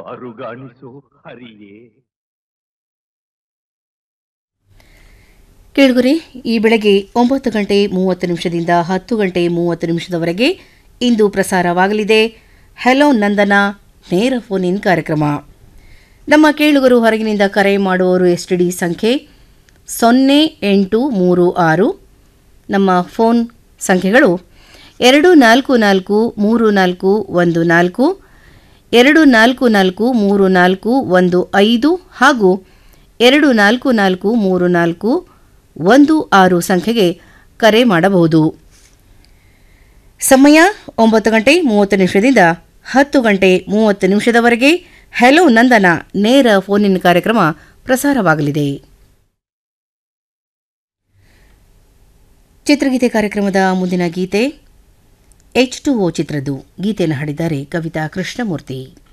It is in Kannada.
ಅರುಗಾಣಿಸೋ ಹರಿಯೇ ಕೇಳುಗರೆ ಈ ಬೆಳಗ್ಗೆ ಒಂಬತ್ತು ಗಂಟೆ ಮೂವತ್ತು ನಿಮಿಷದಿಂದ ಹತ್ತು ಗಂಟೆ ಮೂವತ್ತು ನಿಮಿಷದವರೆಗೆ ಇಂದು ಪ್ರಸಾರವಾಗಲಿದೆ ಹೆಲೋ ನಂದನ ನೇರ ಫೋನ್ ಇನ್ ಕಾರ್ಯಕ್ರಮ ನಮ್ಮ ಕೇಳುಗರು ಹೊರಗಿನಿಂದ ಕರೆ ಮಾಡುವವರು ಎಸ್ ಟಿ ಡಿ ಸಂಖ್ಯೆ ಸೊನ್ನೆ ಎಂಟು ಮೂರು ಆರು ನಮ್ಮ ಫೋನ್ ಸಂಖ್ಯೆಗಳು ಎರಡು ನಾಲ್ಕು ನಾಲ್ಕು ಮೂರು ನಾಲ್ಕು ಒಂದು ನಾಲ್ಕು ಎರಡು ನಾಲ್ಕು ನಾಲ್ಕು ಮೂರು ನಾಲ್ಕು ಒಂದು ಐದು ಹಾಗೂ ಎರಡು ನಾಲ್ಕು ನಾಲ್ಕು ಮೂರು ನಾಲ್ಕು ಒಂದು ಆರು ಸಂಖ್ಯೆಗೆ ಕರೆ ಮಾಡಬಹುದು ಸಮಯ ಒಂಬತ್ತು ಗಂಟೆ ಮೂವತ್ತು ನಿಮಿಷದಿಂದ ಹತ್ತು ಗಂಟೆ ಮೂವತ್ತು ನಿಮಿಷದವರೆಗೆ ಹೆಲೋ ನಂದನ ನೇರ ಫೋನಿನ್ ಕಾರ್ಯಕ್ರಮ ಪ್ರಸಾರವಾಗಲಿದೆ ಚಿತ್ರಗೀತೆ ಕಾರ್ಯಕ್ರಮದ ಮುಂದಿನ ಗೀತೆ ಎಚ್ ಟು ಓ ಚಿತ್ರದ್ದು ಗೀತೆಯನ್ನು ಹಾಡಿದ್ದಾರೆ ಕವಿತಾ ಕೃಷ್ಣಮೂರ್ತಿ